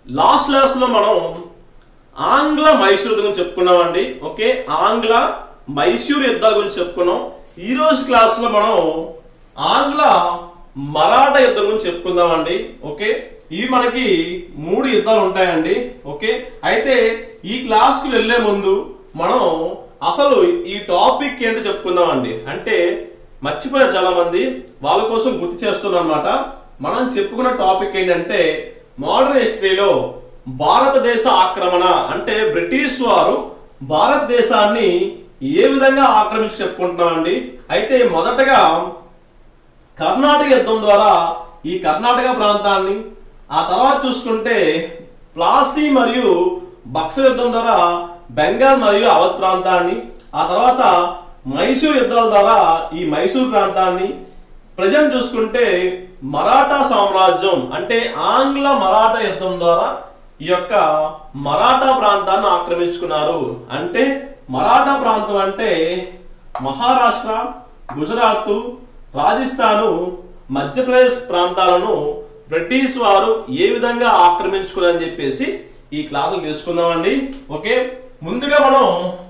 last class లో మనం ఆంగ్ల మైసూర్ యుద్ధం గురించి చెప్పుకున్నామండి ఓకే ఆంగ్ల మైసూర్ యుద్ధాల గురించి చెప్పుకున్నాం ఈ రోజు క్లాస్ లో మనం ఆంగ్ల మరాఠా యుద్ధం గురించి చెప్పుకుందామండి ఓకే ఇవి మనకి మూడు యుద్ధాలు ఉంటాయండి ఓకే అయితే ఈ క్లాస్ కి వెళ్లే ముందు మనం అసలు ఈ టాపిక్ ఏంటో చెప్పుకుందామండి అంటే మర్చిపోయారు చాలా మంది వాళ్ళ కోసం గుర్తు చేస్తున్నాం అనమాట మనం చెప్పుకున్న టాపిక్ ఏంటంటే మోడర్న్ హిస్టరీలో భారతదేశ ఆక్రమణ అంటే బ్రిటిష్ వారు భారతదేశాన్ని ఏ విధంగా ఆక్రమించి చెప్పుకుంటున్నామండి అయితే మొదటగా కర్ణాటక యుద్ధం ద్వారా ఈ కర్ణాటక ప్రాంతాన్ని ఆ తర్వాత చూసుకుంటే ప్లాసీ మరియు బక్స యుద్ధం ద్వారా బెంగాల్ మరియు అవధ్ ప్రాంతాన్ని ఆ తర్వాత మైసూర్ యుద్ధాల ద్వారా ఈ మైసూర్ ప్రాంతాన్ని ప్రజెంట్ చూసుకుంటే మరాఠా సామ్రాజ్యం అంటే ఆంగ్ల మరాఠా యుద్ధం ద్వారా ఈ యొక్క మరాఠా ప్రాంతాన్ని ఆక్రమించుకున్నారు అంటే మరాఠా ప్రాంతం అంటే మహారాష్ట్ర గుజరాత్ రాజస్థాను మధ్యప్రదేశ్ ప్రాంతాలను బ్రిటిష్ వారు ఏ విధంగా ఆక్రమించుకున్నారని చెప్పేసి ఈ క్లాసులు తీసుకుందామండి ఓకే ముందుగా మనం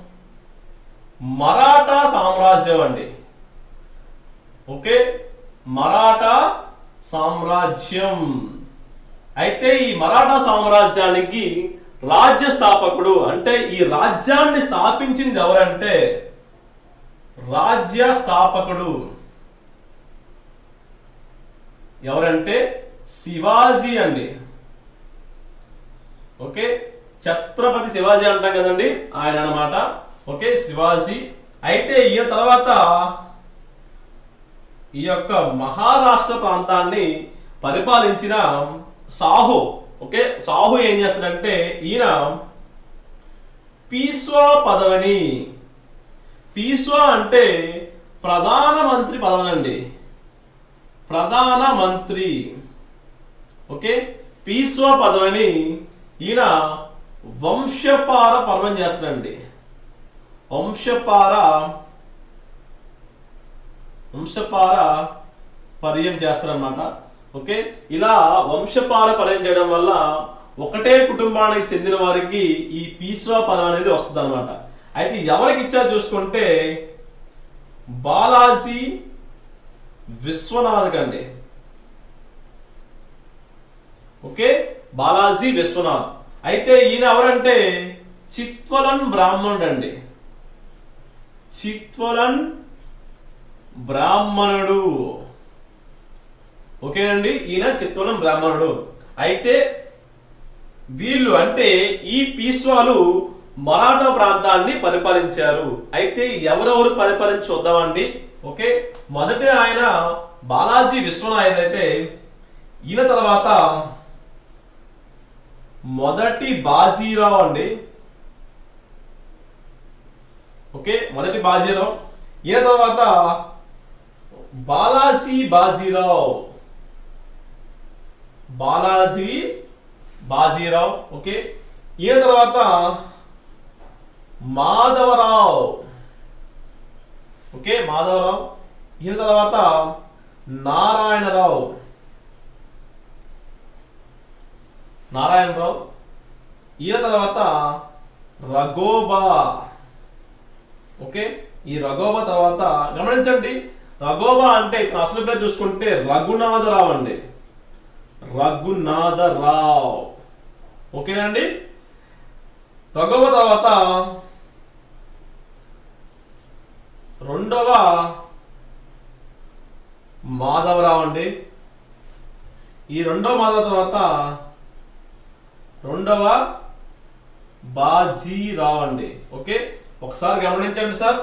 మరాఠా సామ్రాజ్యం అండి ఓకే మరాఠా సామ్రాజ్యం అయితే ఈ మరాఠా సామ్రాజ్యానికి రాజ్య స్థాపకుడు అంటే ఈ రాజ్యాన్ని స్థాపించింది ఎవరంటే రాజ్య స్థాపకుడు ఎవరంటే శివాజీ అండి ఓకే ఛత్రపతి శివాజీ అంటాం కదండి ఆయన అన్నమాట ఓకే శివాజీ అయితే ఈయన తర్వాత ఈ యొక్క మహారాష్ట్ర ప్రాంతాన్ని పరిపాలించిన సాహు ఓకే సాహు ఏం చేస్తాడంటే ఈయన పీస్వా పదవిని పీస్వా అంటే ప్రధానమంత్రి పదవి అండి ప్రధాన మంత్రి ఓకే పీస్వా పదవిని ఈయన వంశపార పర్వం చేస్తాడండి వంశపార వంశపార పర్యం చేస్తారనమాట ఓకే ఇలా వంశపార పర్యం చేయడం వల్ల ఒకటే కుటుంబానికి చెందిన వారికి ఈ పీస్వా పదం అనేది వస్తుంది అనమాట అయితే ఎవరికి ఇచ్చారు చూసుకుంటే బాలాజీ విశ్వనాథ్ కండి ఓకే బాలాజీ విశ్వనాథ్ అయితే ఈయన ఎవరంటే చిత్వలన్ బ్రాహ్మణుడు అండి చిత్వలన్ బ్రాహ్మణుడు ఓకేనండి ఈయన చిత్వలం బ్రాహ్మణుడు అయితే వీళ్ళు అంటే ఈ పీస్వాలు మరాఠా ప్రాంతాన్ని పరిపాలించారు అయితే ఎవరెవరు పరిపాలించి చూద్దామండి ఓకే మొదటి ఆయన బాలాజీ విశ్వనాథ్ అయితే ఈయన తర్వాత మొదటి బాజీరావు అండి ఓకే మొదటి బాజీరావు ఈయన తర్వాత బాలాజీ బాజీరావు బాలాజీ బాజీరావు ఓకే ఈయన తర్వాత మాధవరావు ఓకే మాధవరావు ఈయన తర్వాత నారాయణరావు నారాయణరావు ఈయన తర్వాత రఘోబా ఓకే ఈ రఘోబా తర్వాత గమనించండి రఘోబా అంటే ఇతను అసలు పేరు చూసుకుంటే రఘునాథరావు అండి రఘునాథరావు ఓకేనండి రఘోబా తర్వాత రెండవ మాధవరావు అండి ఈ రెండవ మాధవ తర్వాత రెండవ బాజీరావు అండి ఓకే ఒకసారి గమనించండి సార్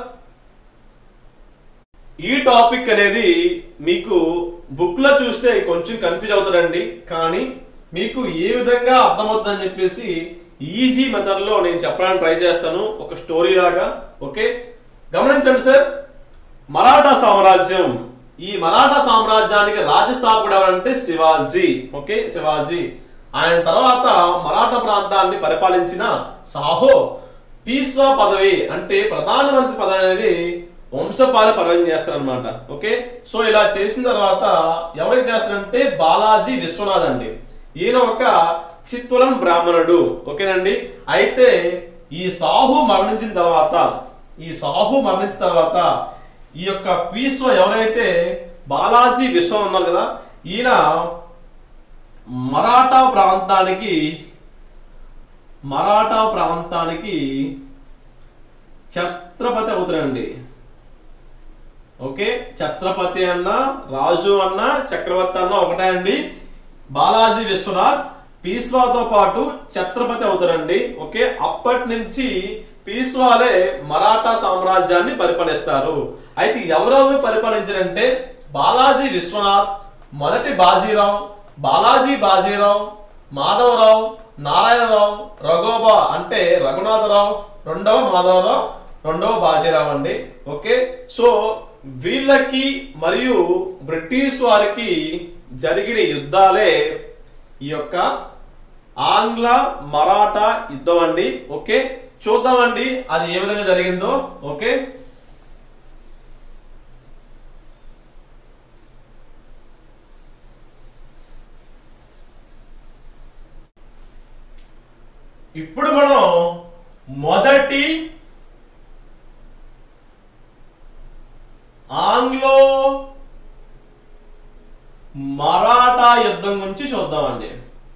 ఈ టాపిక్ అనేది మీకు బుక్ లో చూస్తే కొంచెం కన్ఫ్యూజ్ అవుతాడండి కానీ మీకు ఏ విధంగా అర్థమవుతుందని చెప్పేసి ఈజీ మెథడ్ లో నేను చెప్పడానికి ట్రై చేస్తాను ఒక స్టోరీ లాగా ఓకే గమనించండి సార్ మరాఠా సామ్రాజ్యం ఈ మరాఠా సామ్రాజ్యానికి రాజ్య స్థాపకుడు ఎవరంటే శివాజీ ఓకే శివాజీ ఆయన తర్వాత మరాఠా ప్రాంతాన్ని పరిపాలించిన సాహో పీస్వా పదవి అంటే ప్రధానమంత్రి పదవి అనేది వంశపాల పర్వం చేస్తారనమాట ఓకే సో ఇలా చేసిన తర్వాత ఎవరికి చేస్తారంటే బాలాజీ విశ్వనాథ్ అండి ఈయన ఒక చిత్తులం బ్రాహ్మణుడు ఓకేనండి అయితే ఈ సాహు మరణించిన తర్వాత ఈ సాహు మరణించిన తర్వాత ఈ యొక్క పీస్వ ఎవరైతే బాలాజీ విశ్వం ఉన్నారు కదా ఈయన మరాఠా ప్రాంతానికి మరాఠా ప్రాంతానికి ఛత్రపతి అవుతారండి ఓకే ఛత్రపతి అన్న రాజు అన్న చక్రవర్తి అన్న ఒకటే అండి బాలాజీ విశ్వనాథ్ పీస్వాతో పాటు ఛత్రపతి అవుతారండి ఓకే అప్పటి నుంచి పీస్వాలే మరాఠా సామ్రాజ్యాన్ని పరిపాలిస్తారు అయితే ఎవరెవరు పరిపాలించారంటే బాలాజీ విశ్వనాథ్ మొదటి బాజీరావు బాలాజీ బాజీరావు మాధవరావు నారాయణరావు రఘోబా అంటే రఘునాథరావు రెండవ మాధవరావు రెండవ బాజీరావు అండి ఓకే సో వీళ్ళకి మరియు బ్రిటిష్ వారికి జరిగిన యుద్ధాలే ఈ యొక్క ఆంగ్ల మరాఠా యుద్ధం అండి ఓకే చూద్దామండి అది ఏ విధంగా జరిగిందో ఓకే ఇప్పుడు మనం మొదటి ఆంగ్లో మరాఠా యుద్ధం గురించి చూద్దామండి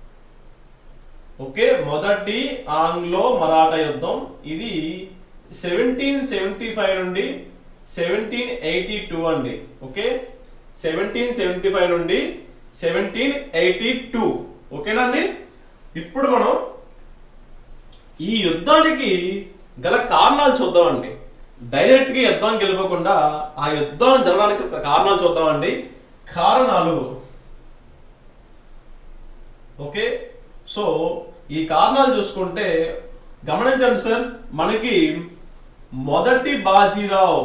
ఓకే మొదటి ఆంగ్లో మరాఠా యుద్ధం ఇది సెవెంటీన్ సెవెంటీ ఫైవ్ నుండి సెవెంటీన్ ఎయిటీ టూ అండి ఓకే సెవెంటీన్ సెవెంటీ ఫైవ్ నుండి సెవెంటీన్ ఎయిటీ టూ ఓకేనండి ఇప్పుడు మనం ఈ యుద్ధానికి గల కారణాలు చూద్దామండి డైరెక్ట్ గా యుద్ధం గెలవకుండా ఆ యుద్ధం జరగడానికి గల కారణాలు చూద్దామండి కారణాలు ఓకే సో ఈ కారణాలు చూసుకుంటే గమనించండి సార్ మనకి మొదటి బాజీరావు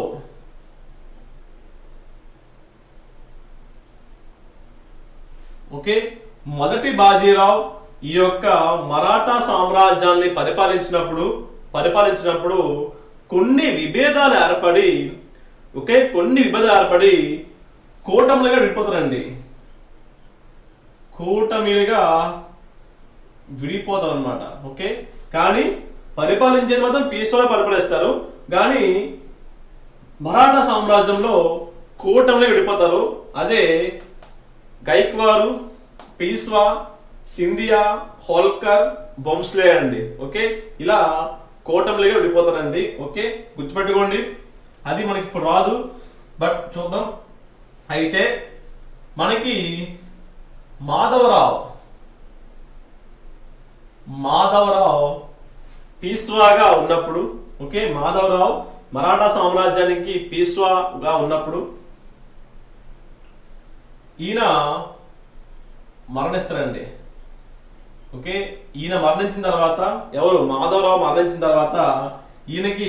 ఓకే మొదటి బాజీరావు ఈ యొక్క మరాఠా సామ్రాజ్యాన్ని పరిపాలించినప్పుడు పరిపాలించినప్పుడు కొన్ని విభేదాలు ఏర్పడి ఓకే కొన్ని విభేదాలు ఏర్పడి కూటములుగా విడిపోతారండి కూటమిలుగా విడిపోతారు అనమాట ఓకే కానీ పరిపాలించేది మాత్రం పీస్ఫుల్గా పరిపాలిస్తారు కానీ మరాఠా సామ్రాజ్యంలో కూటమిలో విడిపోతారు అదే గైక్వారు పీస్వా సింధియా హోల్కర్ బొంస్లే అండి ఓకే ఇలా కూటమిలుగా విడిపోతారండి ఓకే గుర్తుపెట్టుకోండి అది మనకి ఇప్పుడు రాదు బట్ చూద్దాం అయితే మనకి మాధవరావు మాధవరావు పీస్వాగా ఉన్నప్పుడు ఓకే మాధవరావు మరాఠా సామ్రాజ్యానికి పీస్వాగా ఉన్నప్పుడు ఈయన మరణిస్తారండి ఓకే ఈయన మరణించిన తర్వాత ఎవరు మాధవరావు మరణించిన తర్వాత ఈయనకి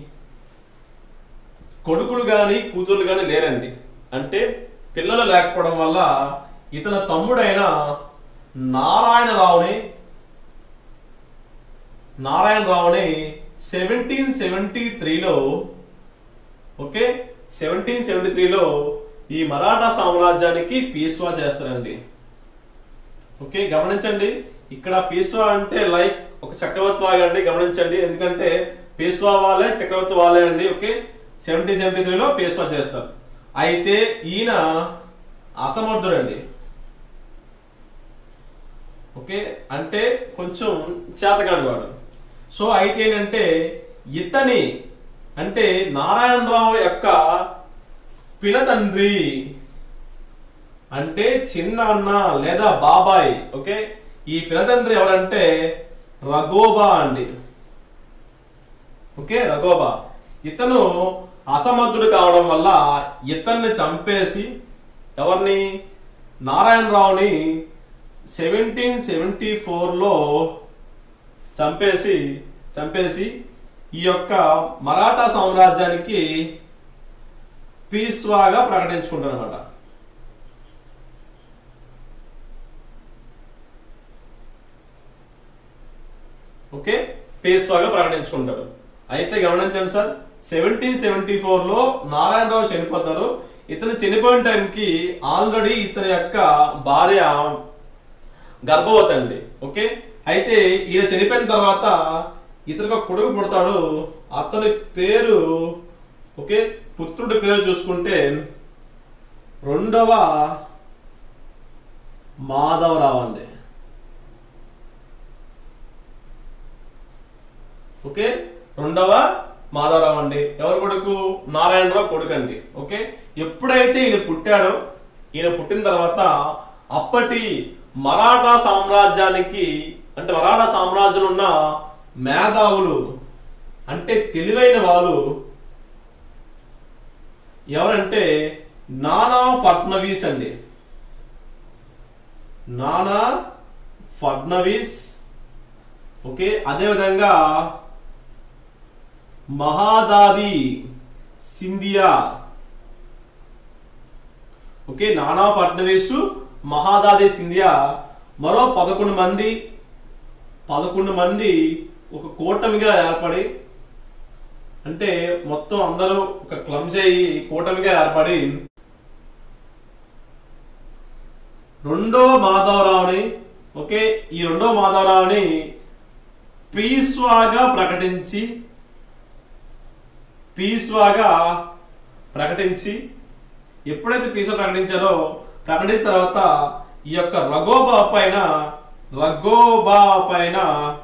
కొడుకులు కానీ కూతుర్లు కానీ లేరండి అంటే పిల్లలు లేకపోవడం వల్ల ఇతని తమ్ముడైన నారాయణరావుని నారాయణరావుని సెవెంటీన్ సెవెంటీ త్రీలో ఓకే సెవెంటీన్ సెవెంటీ త్రీలో ఈ మరాఠా సామ్రాజ్యానికి పీస్వా చేస్తారండి ఓకే గమనించండి ఇక్కడ పీస్వా అంటే లైక్ ఒక చక్రవర్తి లాగండి గమనించండి ఎందుకంటే పీస్వా వాళ్ళే చక్రవర్తి వాళ్ళే అండి ఓకే సెవెంటీన్ సెవెంటీ త్రీలో పీస్వా చేస్తారు అయితే ఈయన అసమర్థుడండి ఓకే అంటే కొంచెం చేతగాని వాడు సో అయితే ఏంటంటే ఇతని అంటే నారాయణరావు యొక్క పినతండ్రి అంటే చిన్న అన్న లేదా బాబాయ్ ఓకే ఈ పినతండ్రి ఎవరంటే రఘోబా అండి ఓకే రఘోబా ఇతను అసమర్థుడు కావడం వల్ల ఇతన్ని చంపేసి ఎవరిని నారాయణరావుని సెవెంటీన్ సెవెంటీ ఫోర్లో చంపేసి చంపేసి ఈ యొక్క మరాఠా సామ్రాజ్యానికి పీస్వాగా ప్రకటించుకుంటారు అనమాట ఓకే పేస్వాగా ప్రకటించుకుంటారు అయితే గమనించండి సార్ సెవెంటీన్ సెవెంటీ లో నారాయణరావు చనిపోతారు ఇతను చనిపోయిన టైంకి ఆల్రెడీ ఇతని యొక్క భార్య గర్భవతి అండి ఓకే అయితే ఈయన చనిపోయిన తర్వాత ఇతనికి ఒక కొడుకు పుడతాడు అతని పేరు ఓకే పుత్రుడి పేరు చూసుకుంటే రెండవ మాధవరావు అండి ఓకే రెండవ మాధవరావు అండి ఎవరు కొడుకు నారాయణరావు కొడుకు అండి ఓకే ఎప్పుడైతే ఈయన పుట్టాడో ఈయన పుట్టిన తర్వాత అప్పటి మరాఠా సామ్రాజ్యానికి అంటే మరాఠా సామ్రాజ్యంలో ఉన్న మేధావులు అంటే తెలివైన వాళ్ళు ఎవరంటే నానా ఫడ్నవీస్ అండి నానా ఫడ్నవీస్ ఓకే అదేవిధంగా మహాదాది సింధియా ఓకే నానా ఫడ్నవీస్ మహాదాది సింధియా మరో పదకొండు మంది పదకొండు మంది ఒక కూటమిగా ఏర్పడి అంటే మొత్తం అందరూ ఒక క్లమ్స్ అయ్యి కూటమిగా ఏర్పడి రెండో మాధవరావుని ఓకే ఈ రెండో మాధవరావుని పీస్వాగా ప్రకటించి పీస్వాగా ప్రకటించి ఎప్పుడైతే పీస్వా ప్రకటించారో ప్రకటించిన తర్వాత ఈ యొక్క రఘోబా పైన రఘోబా పైన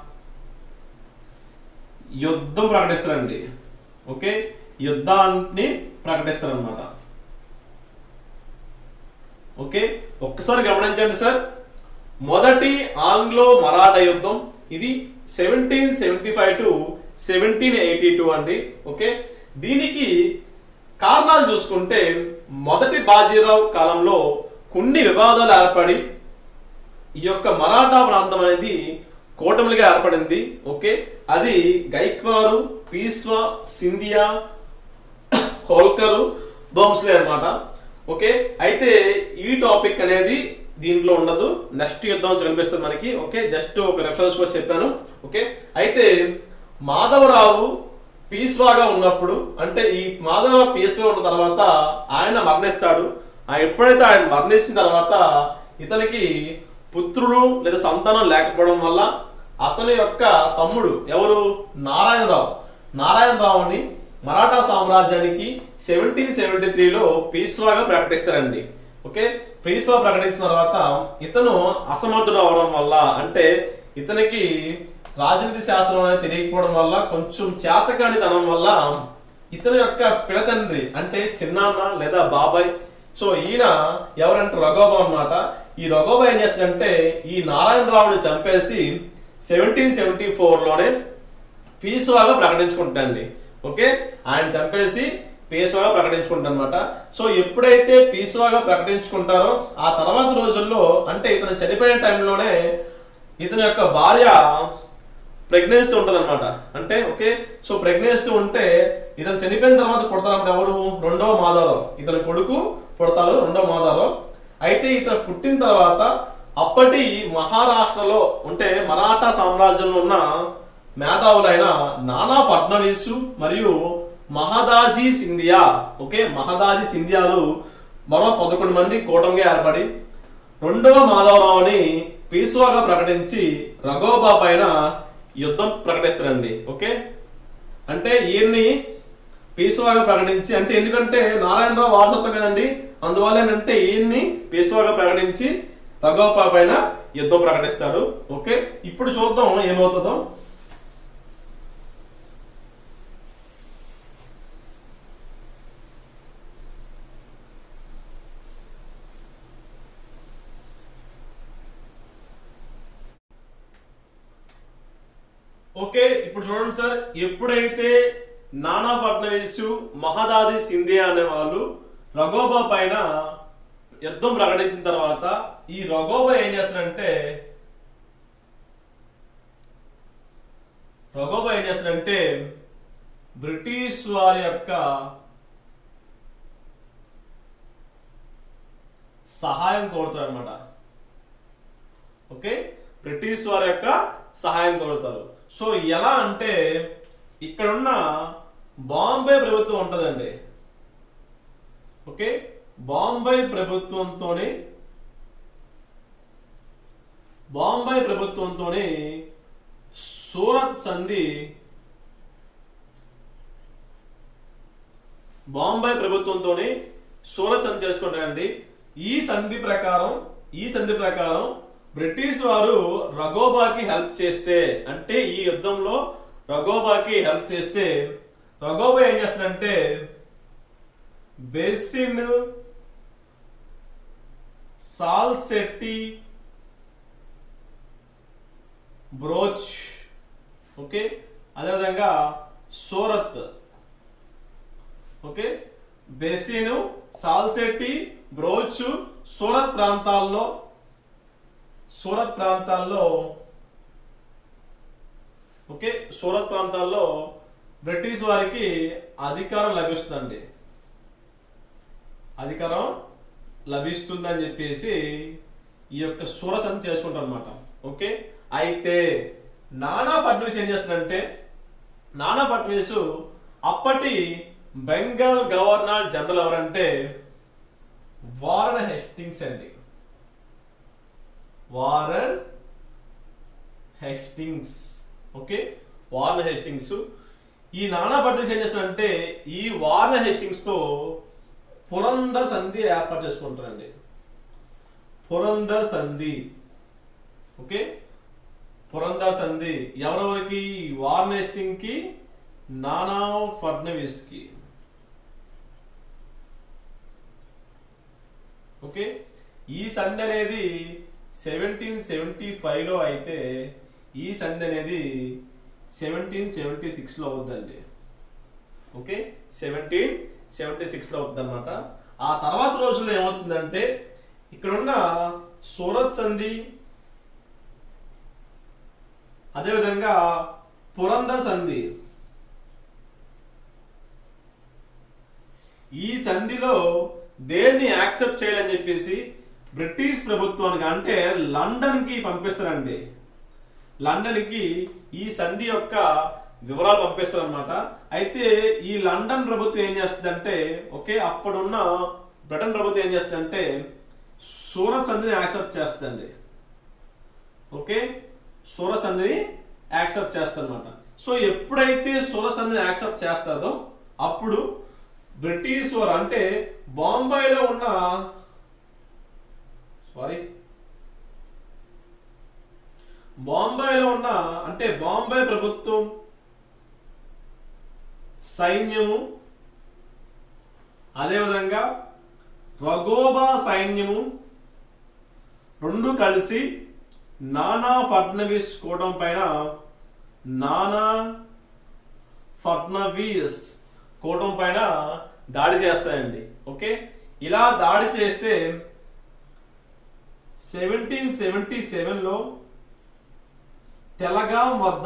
యుద్ధం ప్రకటిస్తారండి ఓకే యుద్ధాన్ని ప్రకటిస్తారనమాట ఓకే ఒక్కసారి గమనించండి సార్ మొదటి ఆంగ్లో మరాఠా యుద్ధం ఇది seventeen seventy five to seventeen eighty two అండి ఓకే దీనికి కారణాలు చూసుకుంటే మొదటి బాజీరావు కాలంలో కొన్ని వివాదాలు ఏర్పడి ఈ యొక్క మరాఠా ప్రాంతం అనేది కూటమిలుగా ఏర్పడింది ఓకే అది గైక్వారు పీస్వా సింధియా హోల్కరు బోమ్స్లే అన్నమాట ఓకే అయితే ఈ టాపిక్ అనేది దీంట్లో ఉండదు నెక్స్ట్ యుద్ధం కనిపిస్తుంది మనకి ఓకే జస్ట్ ఒక రెఫరెన్స్ కోసం చెప్పాను ఓకే అయితే మాధవరావు పీస్వాగా ఉన్నప్పుడు అంటే ఈ మాధవరావు పీస్వా ఉన్న తర్వాత ఆయన మరణిస్తాడు ఆ ఎప్పుడైతే ఆయన మరణించిన తర్వాత ఇతనికి పుత్రులు లేదా సంతానం లేకపోవడం వల్ల అతని యొక్క తమ్ముడు ఎవరు నారాయణరావు నారాయణరావుని మరాఠా సామ్రాజ్యానికి సెవెంటీన్ సెవెంటీ త్రీలో పీస్వాగా ప్రకటిస్తారండి ఓకే పీస్వా ప్రకటించిన తర్వాత ఇతను అసమర్థుడు అవడం వల్ల అంటే ఇతనికి రాజనీతి శాస్త్రం అనేది తెలియకపోవడం వల్ల కొంచెం చేతకాని తనం వల్ల ఇతని యొక్క పిడతండ్రి అంటే చిన్నాన్న లేదా బాబాయ్ సో ఈయన ఎవరంటే రఘోబా అన్నమాట ఈ రఘోబా ఏం చేస్తాడంటే ఈ నారాయణరావుని చంపేసి సెవెంటీన్ సెవెంటీ లోనే పీస్వాగా ప్రకటించుకుంటాండి ఓకే ఆయన చంపేసి పీస్వాగా ప్రకటించుకుంటారు అనమాట సో ఎప్పుడైతే పీస్వాగా ప్రకటించుకుంటారో ఆ తర్వాత రోజుల్లో అంటే ఇతను చనిపోయిన టైంలోనే ఇతని యొక్క భార్య ప్రెగ్నెన్సీ ఉంటుంది అనమాట అంటే ఓకే సో ప్రెగ్నెన్సీ ఉంటే ఇతను చనిపోయిన తర్వాత పుడతారంటే ఎవరు రెండవ మాధవరావు ఇతని కొడుకు పుడతాడు రెండవ మాధవరావు అయితే ఇతను పుట్టిన తర్వాత అప్పటి మహారాష్ట్రలో అంటే మరాఠా సామ్రాజ్యంలో ఉన్న మేధావులైన నానా ఫడ్నవీస్ మరియు మహదాజీ సింధియా ఓకే మహదాజీ సింధియాలు మరో పదకొండు మంది కూటమిగా ఏర్పడి రెండవ మాధవరావుని పీస్వాగా ప్రకటించి రఘోబా పైన యుద్ధం ప్రకటిస్తారండి ఓకే అంటే ఈయన్ని పీస్వాగా ప్రకటించి అంటే ఎందుకంటే నారాయణరావు వారసత్వం కదండి అందువల్ల ఏంటంటే ఈయన్ని పీస్వాగా ప్రకటించి రఘోబా పైన యుద్ధం ప్రకటిస్తాడు ఓకే ఇప్పుడు చూద్దాం ఏమవుతుందో ఓకే ఇప్పుడు చూడండి సార్ ఎప్పుడైతే నానా ఫడ్నవీస్ మహదాది సింధియా అనే వాళ్ళు రఘోబా పైన యుద్ధం ప్రకటించిన తర్వాత ఈ రఘోబా ఏం చేస్తాడంటే రఘోబా ఏం చేస్తాడంటే బ్రిటిష్ వారి యొక్క సహాయం కోరుతారు అనమాట ఓకే బ్రిటిష్ వారి యొక్క సహాయం కోరుతారు సో ఎలా అంటే ఇక్కడున్న బాంబే ప్రభుత్వం ఉంటుందండి ఓకే బాంబే ప్రభుత్వంతోనే బాంబే ప్రభుత్వంతోనే సూరత్ సంధి బాంబే ప్రభుత్వంతోనే సూరత్ సంధి చేసుకుంటారండి ఈ సంధి ప్రకారం ఈ సంధి ప్రకారం బ్రిటిష్ వారు రగోబాకి హెల్ప్ చేస్తే అంటే ఈ యుద్ధంలో రగోబాకి హెల్ప్ చేస్తే రగోబా ఏం చేస్తాడంటే బెసిన్ సాల్సెట్టి బ్రోచ్ ఓకే అదేవిధంగా సూరత్ ఓకే బెసిన్ సాల్సెట్టి బ్రోచ్ సూరత్ ప్రాంతాల్లో సూరత్ ప్రాంతాల్లో ఓకే సూరత్ ప్రాంతాల్లో బ్రిటిష్ వారికి అధికారం లభిస్తుందండి అధికారం లభిస్తుందని చెప్పేసి ఈ యొక్క సూరసన్ చేసుకుంటారు అనమాట ఓకే అయితే నానా ఫడ్నవీస్ ఏం చేస్తారంటే నానా ఫడ్నవీస్ అప్పటి బెంగాల్ గవర్నర్ జనరల్ ఎవరంటే వారన్ హెస్టింగ్స్ అండి Warren Hastings okay Warren Hastings ఈ నానా ఫడ్నవీస్ ఏం చేస్తారంటే ఈ వారన్ హెస్టింగ్స్ తో పురందర్ సంధి ఏర్పాటు చేసుకుంటారండి పురందర్ సంధి ఓకే పురందర్ సంధి ఎవరెవరికి వార్న్ హెస్టింగ్ కి నానా ఫడ్నవీస్ కి ఓకే ఈ సంధి అనేది సెవెంటీన్ సెవెంటీ ఫైవ్లో అయితే ఈ సంధి అనేది సెవెంటీన్ సెవెంటీ సిక్స్లో అవుద్దండి ఓకే సెవెంటీన్ సెవెంటీ సిక్స్లో అవుతుంది అనమాట ఆ తర్వాత రోజుల్లో ఏమవుతుందంటే ఇక్కడున్న సూరత్ సంధి అదేవిధంగా పురందర్ సంధి ఈ సంధిలో దేన్ని యాక్సెప్ట్ చేయాలని చెప్పేసి బ్రిటిష్ ప్రభుత్వానికి అంటే లండన్కి పంపిస్తారండి లండన్కి ఈ సంధి యొక్క వివరాలు పంపిస్తారు అనమాట అయితే ఈ లండన్ ప్రభుత్వం ఏం చేస్తుందంటే ఓకే అప్పుడున్న బ్రిటన్ ప్రభుత్వం ఏం చేస్తుందంటే సూరత్ సంధిని యాక్సెప్ట్ చేస్తుందండి ఓకే సూరత్ సంధిని యాక్సెప్ట్ చేస్తారనమాట సో ఎప్పుడైతే సూరత్ సంధిని యాక్సెప్ట్ చేస్తుందో అప్పుడు బ్రిటిష్ వారు అంటే బాంబేలో ఉన్న సారీ బాంబేలో ఉన్న అంటే బాంబే ప్రభుత్వం సైన్యము అదేవిధంగా రగోబా సైన్యము రెండు కలిసి నానా ఫడ్నవీస్ కూటమి పైన నానా ఫడ్నవీస్ కూటమి పైన దాడి చేస్తాయండి ఓకే ఇలా దాడి చేస్తే సెవెంటీన్ సెవెంటీ సెవెన్లో తెలగాం వద్ద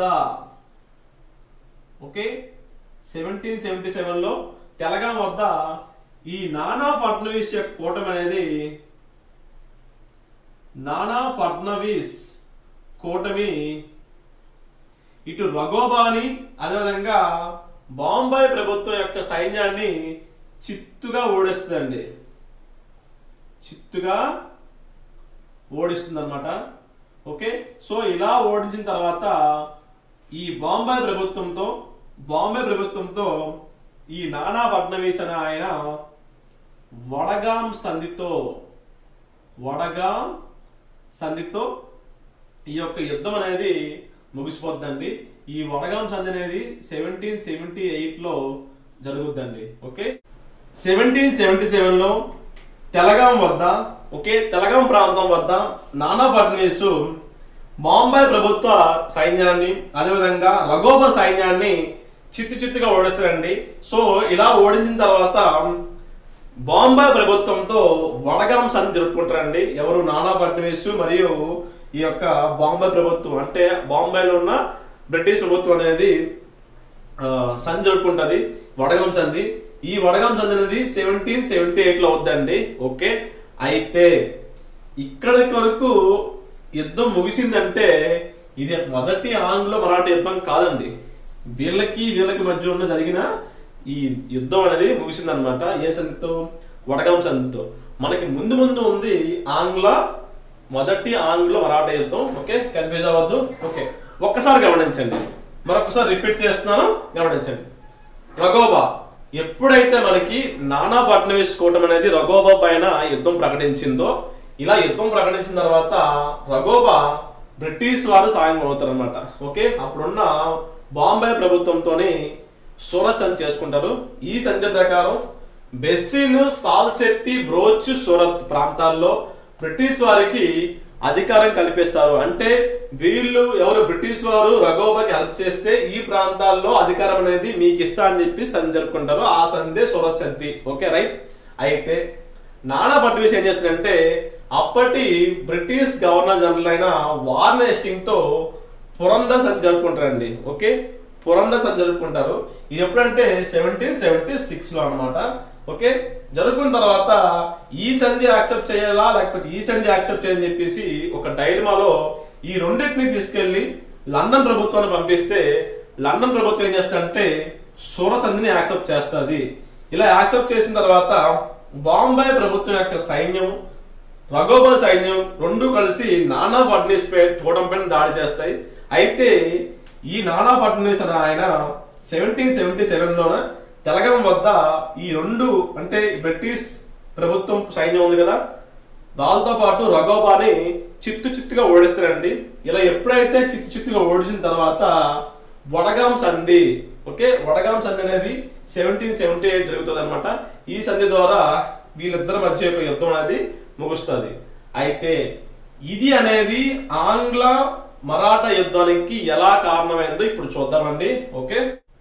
ఓకే సెవెంటీన్ సెవెంటీ సెవెన్లో తెలగాం వద్ద ఈ నానా ఫడ్నవీస్ యొక్క కూటమి అనేది నానా ఫడ్నవీస్ కూటమి ఇటు రఘోబాని అదేవిధంగా బాంబే ప్రభుత్వం యొక్క సైన్యాన్ని చిత్తుగా ఓడిస్తుందండి చిత్తుగా ఓడిస్తుంది అనమాట ఓకే సో ఇలా ఓడించిన తర్వాత ఈ బాంబే ప్రభుత్వంతో బాంబే ప్రభుత్వంతో ఈ నానా ఫడ్నవీస్ అనే ఆయన వడగాం సంధితో వడగాం సంధితో ఈ యొక్క యుద్ధం అనేది ముగిసిపోద్దండి ఈ వడగాం సంధి అనేది సెవెంటీన్ సెవెంటీ ఎయిట్లో జరుగుద్దండి ఓకే సెవెంటీన్ సెవెంటీ సెవెన్లో తెలగాం వద్ద ఓకే తెలగాం ప్రాంతం వద్ద నానా ఫడ్నవీస్ బాంబే ప్రభుత్వ సైన్యాన్ని అదేవిధంగా రఘోబా సైన్యాన్ని చిత్తు చిత్తుగా ఓడిస్తారండి సో ఇలా ఓడించిన తర్వాత బాంబే ప్రభుత్వంతో వడగాం సంధి జరుపుకుంటారండి ఎవరు నానా ఫడ్నవీస్ మరియు ఈ యొక్క బాంబే ప్రభుత్వం అంటే బాంబేలో ఉన్న బ్రిటిష్ ప్రభుత్వం అనేది ఆ, సంధి జరుపుకుంటుంది వడగం సంధి ఈ వడగం సంధి అనేది సెవెంటీన్ సెవెంటీ ఎయిట్లో అవుద్దండి ఓకే అయితే ఇక్కడికి వరకు యుద్ధం ముగిసిందంటే ఇది మొదటి ఆంగ్లో మరాఠీ యుద్ధం కాదండి వీళ్ళకి వీళ్ళకి మధ్య ఉన్న జరిగిన ఈ యుద్ధం అనేది ముగిసిందనమాట ఏ సంధితో వడగం సంధితో మనకి ముందు ముందు ఉంది ఆంగ్ల మొదటి ఆంగ్ల మరాఠా యుద్ధం ఓకే కన్ఫ్యూజ్ అవ్వద్దు ఓకే ఒక్కసారి గమనించండి మరొకసారి రిపీట్ చేస్తున్నాను గమనించండి రఘోబా ఎప్పుడైతే మనకి నానా ఫడ్నవీస్ కూటమి అనేది రఘోబా పైన యుద్ధం ప్రకటించిందో ఇలా యుద్ధం ప్రకటించిన తర్వాత రఘోబా బ్రిటిష్ వారు సాయం అవుతారనమాట ఓకే అప్పుడున్న బాంబే ప్రభుత్వంతోని సూరత్ సంధి చేసుకుంటారు ఈ సంధి ప్రకారం బెస్సిన్ సాల్సెట్టి బ్రోచ్ సూరత్ ప్రాంతాల్లో బ్రిటిష్ వారికి అధికారం కల్పిస్తారు అంటే వీళ్ళు ఎవరు బ్రిటిష్ వారు రఘోబాకి హెల్ప్ చేస్తే ఈ ప్రాంతాల్లో అధికారం అనేది మీకు ఇస్తా అని చెప్పి సంధి జరుపుకుంటారు ఆ సంధే సూరత్ సంధి ఓకే రైట్ అయితే నానా ఫడ్నవీస్ ఏం చేస్తారంటే అప్పటి బ్రిటిష్ గవర్నర్ జనరల్ అయిన వార్న్ హేస్టింగ్ తో పురందర్ సంధి జరుపుకుంటారండి ఓకే పురందర్ సంధి జరుపుకుంటారు ఇది ఎప్పుడంటే సెవెంటీన్ సెవెంటీ సిక్స్ లో అన్నమాట ఓకే జరుపుకున్న తర్వాత ఈ సంధి యాక్సెప్ట్ చేయాలా లేకపోతే ఈ సంధి యాక్సెప్ట్ చేయాలని చెప్పేసి ఒక డైలమాలో ఈ రెండింటిని తీసుకెళ్లి లండన్ ప్రభుత్వాన్ని పంపిస్తే లండన్ ప్రభుత్వం ఏం చేస్తుందంటే సూర సంధిని యాక్సెప్ట్ చేస్తుంది ఇలా యాక్సెప్ట్ చేసిన తర్వాత బాంబే ప్రభుత్వం యొక్క సైన్యం రఘోబా సైన్యం రెండు కలిసి నానా ఫడ్నీస్ పై చూడడం పైన దాడి చేస్తాయి అయితే ఈ నానా ఫడ్నీస్ అనే ఆయన సెవెంటీన్ సెవెంటీ సెవెన్ లోన తెలగం వద్ద ఈ రెండు అంటే బ్రిటిష్ ప్రభుత్వం సైన్యం ఉంది కదా వాళ్ళతో పాటు రఘోబాని చిత్తు చిత్తుగా ఓడిస్తారండి ఇలా ఎప్పుడైతే చిత్తు చిత్తుగా ఓడించిన తర్వాత వడగాం సంధి ఓకే వడగాం సంధి అనేది సెవెంటీన్ సెవెంటీ ఎయిట్ జరుగుతుంది అనమాట ఈ సంధి ద్వారా వీళ్ళిద్దరి మధ్య యొక్క యుద్ధం అనేది ముగుస్తుంది అయితే ఇది అనేది ఆంగ్ల మరాఠా యుద్ధానికి ఎలా కారణమైందో ఇప్పుడు చూద్దామండి ఓకే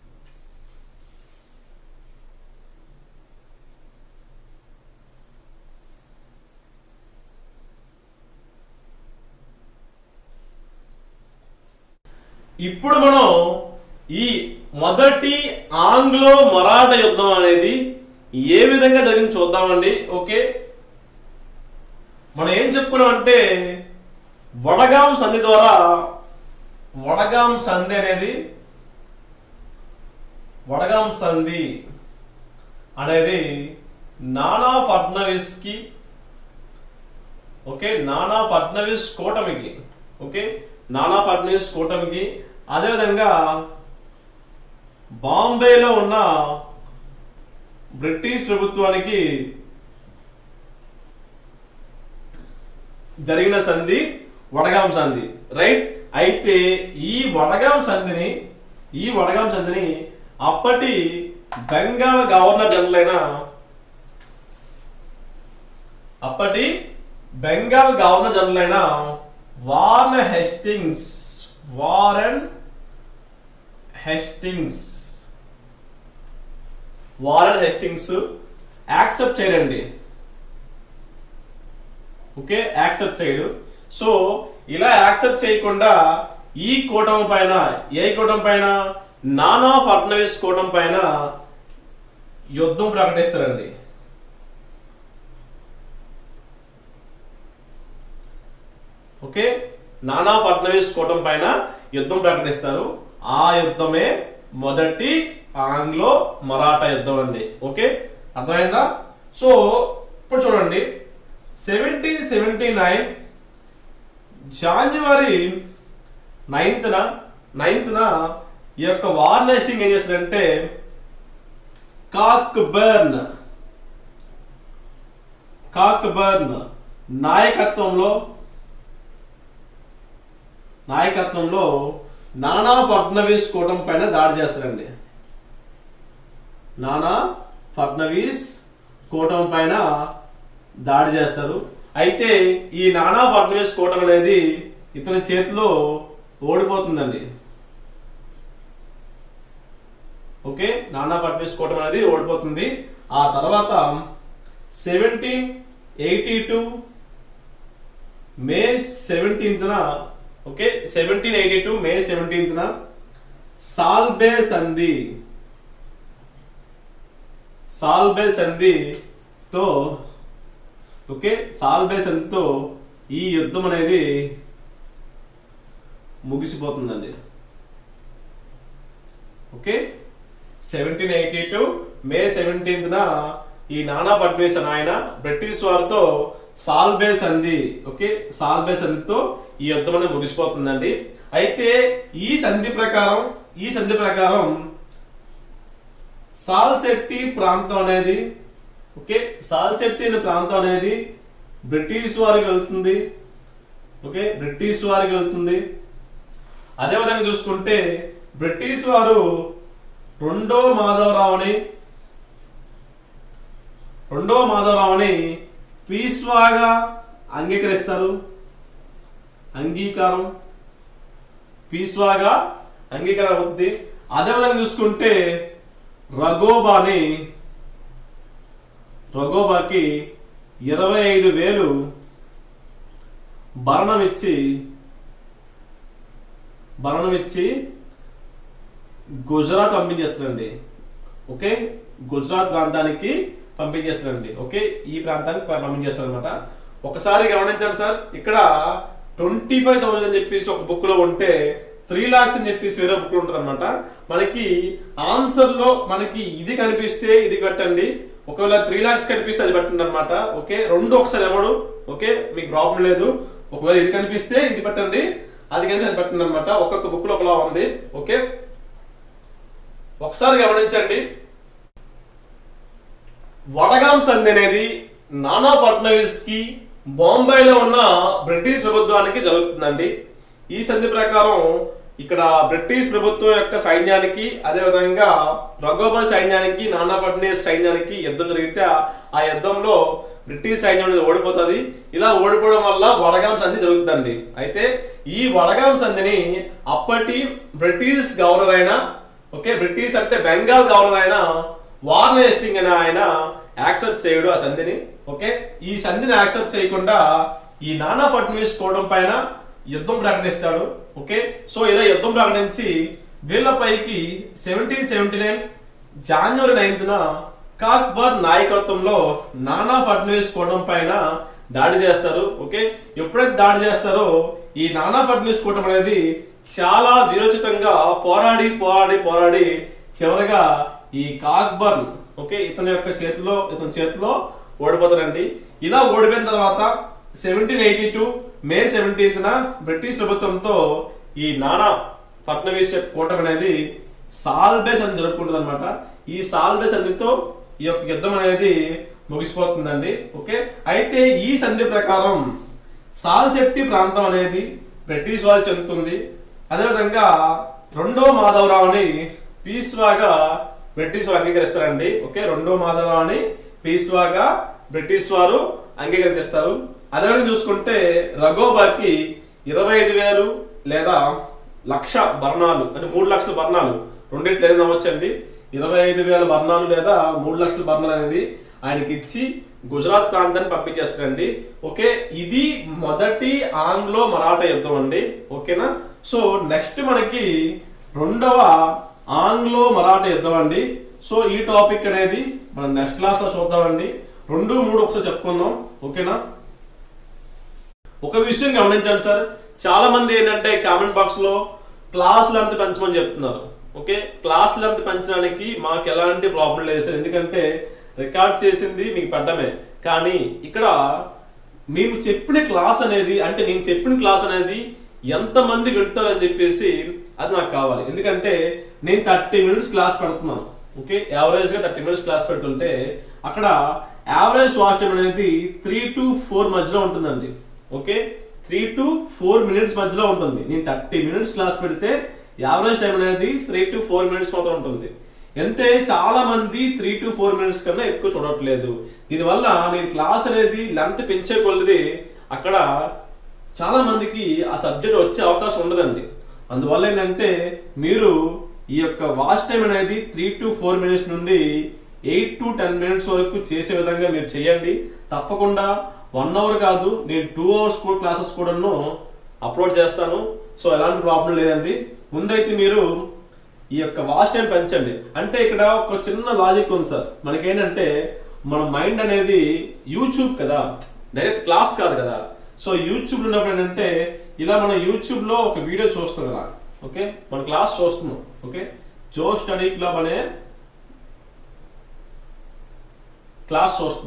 ఇప్పుడు మనం ఈ మొదటి ఆంగ్లో మరాఠా యుద్ధం అనేది ఏ విధంగా జరిగింది చూద్దామండి ఓకే మనం ఏం చెప్పుకున్నాం అంటే వడగాం సంధి ద్వారా వడగాం సంధి అనేది వడగాం సంధి అనేది నానా ఫడ్నవీస్ కి ఓకే నానా ఫడ్నవీస్ కూటమికి ఓకే నానా ఫడ్నవీస్ కూటమికి అదేవిధంగా బాంబేలో ఉన్న బ్రిటిష్ ప్రభుత్వానికి జరిగిన సంధి వడగాం సంధి రైట్ అయితే ఈ వడగాం సంధిని ఈ వడగాం సంధిని అప్పటి బెంగాల్ గవర్నర్ జనరల్ అయిన అప్పటి బెంగాల్ గవర్నర్ జనరల్ అయిన Warren Hastings Warren Hastings Warren Hastings accept చేయరండి ఓకే యాక్సెప్ట్ చేయడు సో ఇలా యాక్సెప్ట్ చేయకుండా ఈ కూటమి పైన ఏ కూటమి పైన నానా ఫడ్నవీస్ కూటమి పైన యుద్ధం ప్రకటిస్తారండి ఓకే నానా ఫడ్నవీస్ కూటమి పైన యుద్ధం ప్రకటిస్తారు ఆ యుద్ధమే మొదటి ఆంగ్లో మరాఠా యుద్ధం అండి ఓకే అర్థమైందా సో ఇప్పుడు చూడండి సెవెంటీన్ సెవెంటీ నైన్ జాన్యువరి నైన్త్న నైన్త్న ఈ యొక్క వార్ నెస్టింగ్ ఏం చేస్తారంటే కాక్ బర్న్ కాక్ బర్న్ నాయకత్వంలో నాయకత్వంలో నానా ఫడ్నవీస్ కూటమి పైన దాడి చేస్తారండి నానా ఫడ్నవీస్ కూటమి పైన దాడి చేస్తారు అయితే ఈ నానా ఫడ్నవీస్ కూటమి అనేది ఇతని చేతిలో ఓడిపోతుందండి ఓకే నానా ఫడ్నవీస్ కూటమి అనేది ఓడిపోతుంది ఆ తర్వాత సెవెంటీన్ ఎయిటీ టూ మే సెవెంటీన్త్న okay seventeen eighty two May సెవెంటీన్త్న సాల్బే సంధి సాల్బే సంధితో ఓకే సాల్బే సంధితో ఈ యుద్ధం అనేది ముగిసిపోతుందండి okay seventeen eighty two May సెవెంటీన్త్న ఈ నానా ఫడ్నవీస్ అని ఆయన బ్రిటిష్ వారితో సాల్బే సంధి ఓకే సాల్బే సంధితో ఈ యుద్ధం అనేది ముగిసిపోతుందండి అయితే ఈ సంధి ప్రకారం ఈ సంధి ప్రకారం సాల్సెట్టి ప్రాంతం అనేది ఓకే సాల్సెట్టి అనే ప్రాంతం అనేది బ్రిటిష్ వారికి వెళ్తుంది ఓకే బ్రిటిష్ వారికి వెళ్తుంది అదేవిధంగా చూసుకుంటే బ్రిటిష్ వారు రెండో మాధవరావుని రెండో మాధవరావుని పీస్వాగా అంగీకరిస్తారు అంగీకారం పీస్వాగా అంగీకారం అవుతుంది అదేవిధంగా చూసుకుంటే రగోబాని రగోబాకి ఇరవై ఐదు వేలు భరణం ఇచ్చి భరణం ఇచ్చి గుజరాత్ పంపించేస్తారండి ఓకే గుజరాత్ ప్రాంతానికి పంపించేస్తారండి ఓకే ఈ ప్రాంతానికి పంపించేస్తారు అనమాట ఒకసారి గమనించండి సార్ ఇక్కడ ట్వంటీ ఫైవ్ థౌసండ్ అని చెప్పేసి ఒక బుక్ లో ఉంటే త్రీ లాక్స్ అని చెప్పేసి వేరే బుక్ లో ఉంటుంది అనమాట మనకి ఆన్సర్ లో మనకి ఇది కనిపిస్తే ఇది కట్టండి ఒకవేళ త్రీ లాక్స్ కనిపిస్తే అది పెట్టండి అనమాట ఓకే రెండు ఒకసారి ఎవడు ఓకే మీకు ప్రాబ్లం లేదు ఒకవేళ ఇది కనిపిస్తే ఇది పెట్టండి అది కనిపిస్తే అది పెట్టండి అనమాట ఒక్కొక్క బుక్ లో ఒకలా ఉంది ఓకే ఒకసారి గమనించండి వడగాం సంధి అనేది నానా ఫడ్నవీస్ కి బాంబేలో ఉన్న బ్రిటిష్ ప్రభుత్వానికి జరుగుతుందండి ఈ సంధి ప్రకారం ఇక్కడ బ్రిటిష్ ప్రభుత్వం యొక్క సైన్యానికి అదేవిధంగా రఘోబర్ సైన్యానికి నానా ఫడ్నవీస్ సైన్యానికి యుద్ధం జరిగితే ఆ- ఆ యుద్ధంలో బ్రిటిష్ సైన్యం అనేది ఓడిపోతుంది ఇలా ఓడిపోవడం వల్ల వడగాం సంధి జరుగుతుందండి అయితే ఈ వడగాం సంధిని అప్పటి బ్రిటిష్ గవర్నర్ అయిన ఓకే బ్రిటిష్ అంటే బెంగాల్ గవర్నర్ అయిన వార్న్ హేస్టింగ్ అనే ఆయన యాక్సెప్ట్ చేయడు ఆ సంధిని ఓకే ఈ సంధిని యాక్సెప్ట్ చేయకుండా ఈ నానా ఫడ్నవీస్ కోవడం పైన యుద్ధం ప్రకటిస్తాడు ఓకే సో ఇలా యుద్ధం ప్రకటించి వీళ్ళపైకి సెవెంటీన్ సెవెంటీ నైన్ జాన్వరి నైన్త్న కాక్బర్ నాయకత్వంలో నానా ఫడ్నవీస్ కోవడం పైన దాడి చేస్తారు ఓకే ఎప్పుడైతే దాడి చేస్తారో ఈ నానా ఫడ్నవీస్ కూటమి అనేది చాలా వీరోచితంగా పోరాడి పోరాడి పోరాడి చివరగా ఈ కాక్బర్ ఓకే ఇతని యొక్క చేతిలో ఇతని చేతిలో ఓడిపోతారండి ఇలా ఓడిపోయిన తర్వాత సెవెంటీన్ ఎయిటీ టూ మే సెవెంటీన్త్న బ్రిటిష్ ప్రభుత్వంతో ఈ నానా ఫడ్నవీస్ యొక్క కూటమి అనేది సాల్బేస్ అని జరుపుకుంటుంది అనమాట ఈ సాల్బేస్ సంధితో ఈ యొక్క యుద్ధం అనేది ముగిసిపోతుందండి ఓకే అయితే ఈ సంధి ప్రకారం సాల్శెట్టి ప్రాంతం అనేది బ్రిటిష్ వారు చెందుతుంది అదేవిధంగా రెండో మాధవరావుని పీస్వాగా బ్రిటిష్ వారు అంగీకరిస్తారండి ఓకే రెండో మాధవరావుని పీస్వాగా బ్రిటిష్ వారు అంగీకరిస్తారు అదేవిధంగా చూసుకుంటే రఘోబాకి ఇరవై ఐదు వేలు లేదా లక్ష బర్ణాలు అంటే మూడు లక్షల బర్ణాలు రెండిట్లు ఏదైనా అవ్వచ్చండి ఇరవై ఐదు వేల బర్ణాలు లేదా మూడు లక్షల బర్ణాలు అనేది ఆయనకి ఇచ్చి గుజరాత్ ప్రాంతాన్ని పంపించేస్తారండి ఓకే ఇది మొదటి ఆంగ్లో మరాఠా యుద్ధం అండి ఓకేనా సో నెక్స్ట్ మనకి రెండవ ఆంగ్లో మరాఠా యుద్ధం అండి సో ఈ టాపిక్ అనేది మనం నెక్స్ట్ క్లాస్ లో చూద్దామండి రెండు మూడు ఒకసారి చెప్పుకుందాం ఓకేనా ఒక విషయం గమనించండి సార్ చాలా మంది ఏంటంటే కామెంట్ బాక్స్ లో క్లాస్ లెంత్ పెంచమని చెప్తున్నారు ఓకే క్లాస్ లెంత్ పెంచడానికి మాకు ఎలాంటి ప్రాబ్లం లేదు సార్ ఎందుకంటే రికార్డ్ చేసింది మీకు పడ్డమే కానీ ఇక్కడ మేము చెప్పిన క్లాస్ అనేది అంటే నేను చెప్పిన క్లాస్ అనేది ఎంతమంది వింటారని చెప్పేసి అది నాకు కావాలి ఎందుకంటే నేను థర్టీ మినిట్స్ క్లాస్ పెడుతున్నాను ఓకే యావరేజ్ గా థర్టీ మినిట్స్ క్లాస్ పెడుతుంటే అక్కడ యావరేజ్ వాచ్ టైం అనేది త్రీ టు ఫోర్ మధ్యలో ఉంటుందండి okay three to four minutes మధ్యలో ఉంటుంది నేను థర్టీ మినిట్స్ క్లాస్ పెడితే యావరేజ్ టైం అనేది త్రీ టు ఫోర్ మినిట్స్ మాత్రం ఉంటుంది అంటే చాలా మంది త్రీ టు ఫోర్ మినిట్స్ కన్నా ఎక్కువ చూడట్లేదు దీనివల్ల నేను క్లాస్ అనేది లెంత్ పెంచే కొలది అక్కడ చాలా మందికి ఆ సబ్జెక్ట్ వచ్చే అవకాశం ఉండదండి అందువల్ల ఏంటంటే మీరు ఈ యొక్క వాచ్ టైం అనేది త్రీ టు ఫోర్ మినిట్స్ నుండి ఎయిట్ టు టెన్ మినిట్స్ వరకు చేసే విధంగా మీరు చేయండి తప్పకుండా వన్ అవర్ కాదు నేను టూ అవర్స్ కూడా క్లాసెస్ కూడాను అప్లోడ్ చేస్తాను సో ఎలాంటి ప్రాబ్లం లేదండి ముందైతే మీరు ఈ యొక్క వాచ్ టైం పెంచండి అంటే ఇక్కడ ఒక చిన్న లాజిక్ ఉంది సార్ మనకేంటంటే మన మైండ్ అనేది యూట్యూబ్ కదా డైరెక్ట్ క్లాస్ కాదు కదా సో యూట్యూబ్ ఉన్నప్పుడు ఏంటంటే ఇలా మనం యూట్యూబ్ లో ఒక వీడియో చూస్తాం కదా ఓకే మన క్లాస్ చూస్తున్నాం ఓకే జో స్టడీ క్లబ్ అనే క్లాస్ చూస్తున్నాం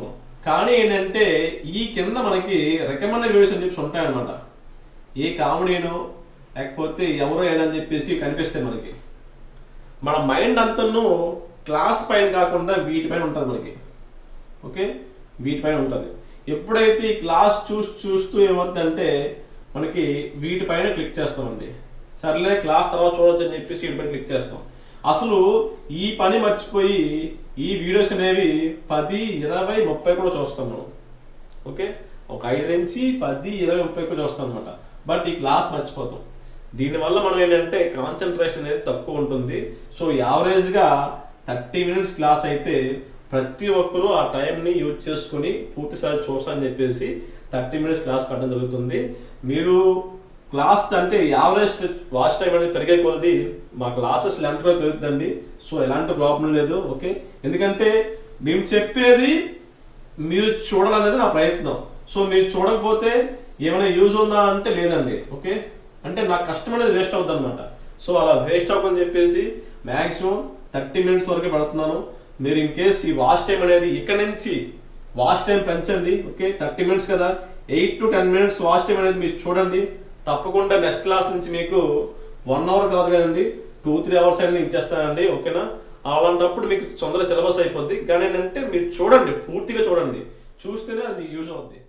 కానీ ఏంటంటే ఈ కింద మనకి రికమెండెడ్ వీడియోస్ అని చెప్పి ఉంటాయన్నమాట ఏ కామెడీనో లేకపోతే ఎవరో ఏదని చెప్పేసి కనిపిస్తాయి మనకి మన మైండ్ అంతను క్లాస్ పైన కాకుండా వీటిపైన ఉంటుంది మనకి ఓకే వీటిపైన ఉంటుంది ఎప్పుడైతే ఈ క్లాస్ చూసి చూస్తూ ఏమవుతుందంటే మనకి వీటిపైన క్లిక్ చేస్తామండి సర్లే క్లాస్ తర్వాత చూడొచ్చు అని చెప్పేసి వీటిపైన క్లిక్ చేస్తాం అసలు ఈ పని మర్చిపోయి ఈ వీడియోస్ అనేవి పది ఇరవై ముప్పై కూడా చూస్తాం మనం ఓకే ఒక ఐదు నుంచి పది ఇరవై ముప్పై కూడా చూస్తాం అనమాట బట్ ఈ క్లాస్ మర్చిపోతాం దీనివల్ల మనం ఏంటంటే కాన్సన్ట్రేషన్ అనేది తక్కువ ఉంటుంది సో యావరేజ్గా థర్టీ మినిట్స్ క్లాస్ అయితే ప్రతి ఒక్కరూ ఆ టైంని యూజ్ చేసుకుని పూర్తిసారి చూస్తారని చెప్పేసి థర్టీ మినిట్స్ క్లాస్ పెట్టడం జరుగుతుంది మీరు క్లాస్ అంటే యావరేజ్ వాచ్ టైం అనేది పెరిగే కొలది మా క్లాసెస్ లెంత్ కూడా పెరుగుతుందండి సో ఎలాంటి ప్రాబ్లం లేదు ఓకే ఎందుకంటే మేము చెప్పేది మీరు చూడాలనేది నా ప్రయత్నం సో మీరు చూడకపోతే ఏమైనా యూజ్ ఉందా అంటే లేదండి ఓకే అంటే నా కష్టం అనేది వేస్ట్ అవుతుంది అనమాట సో అలా వేస్ట్ అవ్వని చెప్పేసి మ్యాక్సిమం థర్టీ మినిట్స్ వరకే పడుతున్నాను మీరు ఇన్ కేస్ ఈ వాచ్ టైం అనేది ఇక్కడ నుంచి వాచ్ టైం పెంచండి ఓకే థర్టీ మినిట్స్ కదా eight to ten minutes watch time అనేది మీరు చూడండి తప్పకుండా నెక్స్ట్ క్లాస్ నుంచి మీకు వన్ అవర్ కాదు కదండి టూ త్రీ అవర్స్ అనేది ఇచ్చేస్తానండి ఓకేనా అలాంటప్పుడు మీకు తొందరగా సిలబస్ అయిపోద్ది కానీ ఏంటంటే మీరు చూడండి పూర్తిగా చూడండి చూస్తేనే అది యూజ్ అవుద్ది